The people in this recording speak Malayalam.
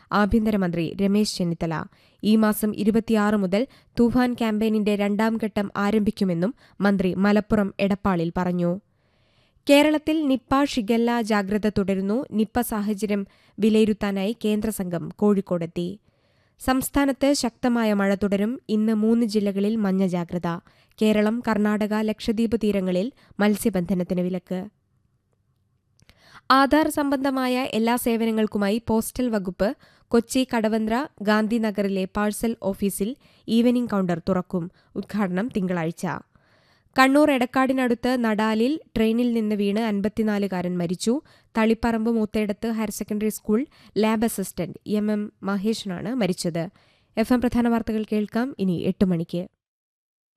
ആഭ്യന്തരമന്ത്രി രമേശ് ചെന്നിത്തല ഈ മാസം ഇരുപത്തിയാറ് മുതൽ തൂഫാൻ ക്യാമ്പയിനിന്റെ രണ്ടാം ഘട്ടം ആരംഭിക്കുമെന്നും മന്ത്രി മലപ്പുറം എടപ്പാളിൽ പറഞ്ഞു കേരളത്തിൽ നിപ്പ ഷിഗല്ല ജാഗ്രത തുടരുന്നു നിപ്പ സാഹചര്യം വിലയിരുത്താനായി കേന്ദ്രസംഘം കോഴിക്കോടെത്തി സംസ്ഥാനത്ത് ശക്തമായ മഴ തുടരും ഇന്ന് മൂന്ന് ജില്ലകളിൽ മഞ്ഞ ജാഗ്രത കേരളം കർണാടക ലക്ഷദ്വീപ് തീരങ്ങളിൽ മത്സ്യബന്ധനത്തിന് വിലക്ക് ആധാർ സംബന്ധമായ എല്ലാ സേവനങ്ങൾക്കുമായി പോസ്റ്റൽ വകുപ്പ് കൊച്ചി കടവന്ത്ര ഗാന്ധിനഗറിലെ പാഴ്സൽ ഓഫീസിൽ ഈവനിംഗ് കൌണ്ടർ തുറക്കും ഉദ്ഘാടനം തിങ്കളാഴ്ച കണ്ണൂർ എടക്കാടിനടുത്ത് നടാലിൽ ട്രെയിനിൽ നിന്ന് വീണ് അൻപത്തിനാലുകാരൻ മരിച്ചു Taliparamba Moothedath higher secondary school lab assistant M M മഹേഷനാണ് മരിച്ചത് എഫ് എം പ്രധാന വാർത്തകൾ കേൾക്കാം ഇനി എട്ട് മണിക്ക്